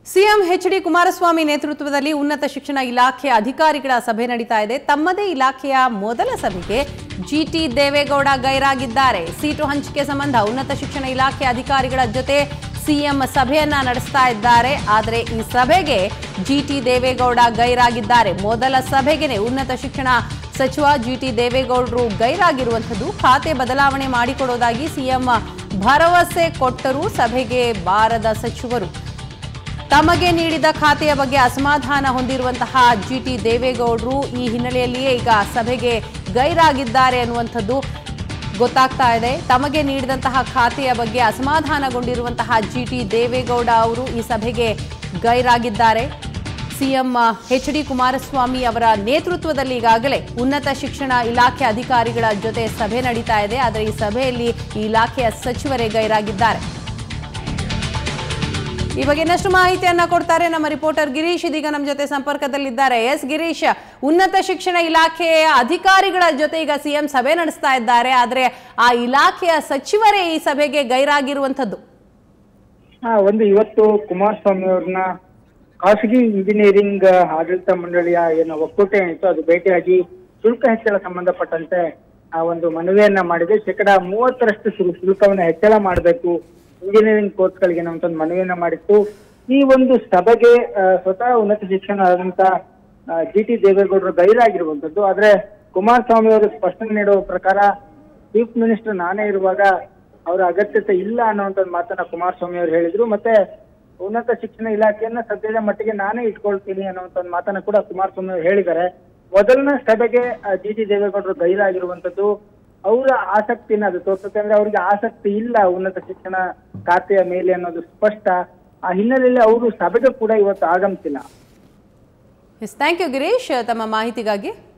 CM H D Kumaraswamy ನೇತೃತ್ವದಲ್ಲಿ ಉನ್ನತ ಶಿಕ್ಷಣ ಇಲಾಖೆ ಅಧಿಕಾರಿಗಳ ಸಭೆ ನಡೀತಾ ಇದೆ ತಮ್ಮದೇ ಇಲಾಖೆಯ ಮೊದಲ ಸಭೆಗೆ ಜಿಟಿ ದೇವೇಗೌಡ ಗೈರಾಗಿದ್ದಾರೆ ಸೀಟು ಹಂಚಿಕೆ ಸಂಬಂಧ ಉನ್ನತ ಶಿಕ್ಷಣ ಇಲಾಖೆ ಅಧಿಕಾರಿಗಳ ಜೊತೆ ಸಿಎಂ ಸಭೆಯನ್ನ ನಡೆಸ್ತಾ ಇದ್ದಾರೆ ಆದರೆ ಈ ಸಭೆಗೆ ಜಿಟಿ ದೇವೇಗೌಡ ಗೈರಾಗಿದ್ದಾರೆ ಮೊದಲ ಸಭೆಗೆನೆ ಉನ್ನತ ಶಿಕ್ಷಣ ಸಚಿವ ಜಿಟಿ ದೇವೇಗೌಡರು ಗೈರಾಗಿರುವಂಥದ್ದು ಖಾತೆ ಬದಲಾವಣೆ ಮಾಡಿಕೊಡೋದಾಗಿ ಸಿಎಂ ಭರವಸೆ ಕೊಟ್ಟರೂ ಸಭೆಗೆ ಬಾರದ ಸಚಿವರು ತಮಗೆ ನೀಡಿದ ಖಾತೆಯ ಬಗ್ಗೆ ಅಸಮಾಧಾನ ಹೊಂದಿರುವಂತಹ ಜಿಟಿ ದೇವೇಗೌಡರು ಈ ಹಿನ್ನೆಲೆಯಲ್ಲಿಯೇ ಈಗ ಸಭೆಗೆ ಗೈರಾಗಿದ್ದಾರೆ ಅನ್ನುವಂಥದ್ದು ಗೊತ್ತಾಗ್ತಾ ಇದೆ ತಮಗೆ ನೀಡಿದಂತಹ ಖಾತೆಯ ಬಗ್ಗೆ ಅಸಮಾಧಾನಗೊಂಡಿರುವಂತಹ ಜಿಟಿ ದೇವೇಗೌಡ ಅವರು ಈ ಸಭೆಗೆ ಗೈರಾಗಿದ್ದಾರೆ ಸಿಎಂ ಎಚ್ ಡಿ ಕುಮಾರಸ್ವಾಮಿ ಅವರ ನೇತೃತ್ವದಲ್ಲಿ ಈಗಾಗಲೇ ಉನ್ನತ ಶಿಕ್ಷಣ ಇಲಾಖೆ ಅಧಿಕಾರಿಗಳ ಜೊತೆ ಸಭೆ ನಡೀತಾ ಇದೆ ಆದರೆ ಈ ಸಭೆಯಲ್ಲಿ ಈ ಇಲಾಖೆಯ ಸಚಿವರೇ ಗೈರಾಗಿದ್ದಾರೆ ಈ ಬಗ್ಗೆ ಇನ್ನಷ್ಟು ಮಾಹಿತಿಯನ್ನ ಕೊಡ್ತಾರೆ ನಮ್ಮ ರಿಪೋರ್ಟರ್ ಗಿರೀಶ್ ಇದೀಗ ನಮ್ಮ ಜೊತೆ ಸಂಪರ್ಕದಲ್ಲಿದ್ದಾರೆ ಎಸ್ ಗಿರೀಶ್ ಉನ್ನತ ಶಿಕ್ಷಣ ಇಲಾಖೆಯ ಅಧಿಕಾರಿಗಳ ಜೊತೆ ಈಗ ಸಿಎಂ ಸಭೆ ನಡೆಸ್ತಾ ಇದ್ದಾರೆ ಆದ್ರೆ ಆ ಇಲಾಖೆಯ ಸಚಿವರೇ ಈ ಸಭೆಗೆ ಗೈರಾಗಿರುವಂತದ್ದು ಹಾ ಒಂದು ಇವತ್ತು ಕುಮಾರಸ್ವಾಮಿ ಅವ್ರನ್ನ ಖಾಸಗಿ ಇಂಜಿನಿಯರಿಂಗ್ ಆಡಳಿತ ಮಂಡಳಿಯ ಏನು ಒಕ್ಕೂಟ ಏನಿತ್ತು ಅದು ಭೇಟಿಯಾಗಿ ಶುಲ್ಕ ಹೆಚ್ಚಳ ಸಂಬಂಧಪಟ್ಟಂತೆ ಆ ಒಂದು ಮನವಿಯನ್ನ ಮಾಡಿದೆ ಶೇಕಡ ಮೂವತ್ತರಷ್ಟು ಶುಲ್- ಶುಲ್ಕವನ್ನ ಹೆಚ್ಚಳ ಮಾಡಬೇಕು ಇಂಜಿನಿಯರಿಂಗ್ ಕೋರ್ಸ್ಗಳಿಗೆ ಅನ್ನುವಂತ ಒಂದು ಮನವಿಯನ್ನ ಮಾಡಿತ್ತು ಈ ಒಂದು ಸಭೆಗೆ ಆ, ಸ್ವತಃ ಉನ್ನತ ಶಿಕ್ಷಣ ಆದಂತ ಜಿ ಟಿ ದೇವೇಗೌಡರು ಗೈರಾಗಿರುವಂತದ್ದು ಆದ್ರೆ ಕುಮಾರಸ್ವಾಮಿ ಅವರು ಸ್ಪಷ್ಟನೆ ನೀಡುವ ಪ್ರಕಾರ ಚೀಫ್ ಮಿನಿಸ್ಟರ್ ನಾನೇ ಇರುವಾಗ ಅವರ ಅಗತ್ಯತೆ ಇಲ್ಲ ಅನ್ನುವಂತ ಒಂದು ಮಾತನ್ನ ಕುಮಾರಸ್ವಾಮಿ ಅವರು ಹೇಳಿದ್ರು ಮತ್ತೆ ಉನ್ನತ ಶಿಕ್ಷಣ ಇಲಾಖೆಯನ್ನ ಸದ್ಯದ ಮಟ್ಟಿಗೆ ನಾನೇ ಇಟ್ಕೊಳ್ತೀನಿ ಅನ್ನುವಂತ ಒಂದು ಮಾತನ್ನ ಕೂಡ ಕುಮಾರಸ್ವಾಮಿ ಅವರು ಹೇಳಿದ್ದಾರೆ ಮೊದಲನೇ ಸಭೆಗೆ ಜಿ ಟಿ ದೇವೇಗೌಡರು ಗೈರಾಗಿರುವಂತದ್ದು ಅವರ ಆಸಕ್ತಿನ ಅದು ತೋರಿಸುತ್ತೆ ಅಂದ್ರೆ ಅವರಿಗೆ ಆಸಕ್ತಿ ಇಲ್ಲ ಉನ್ನತ ಶಿಕ್ಷಣ ಖಾತೆಯ ಮೇಲೆ ಅನ್ನೋದು ಸ್ಪಷ್ಟ ಆ ಹಿನ್ನೆಲೆಯಲ್ಲಿ ಅವರು ಸಭೆಗೆ ಕೂಡ ಇವತ್ತು ಆಗಮಿಸಿಲ್ಲ ಎಸ್ ಥ್ಯಾಂಕ್ ಯು ಗಿರೀಶ್ ತಮ್ಮ ಮಾಹಿತಿಗಾಗಿ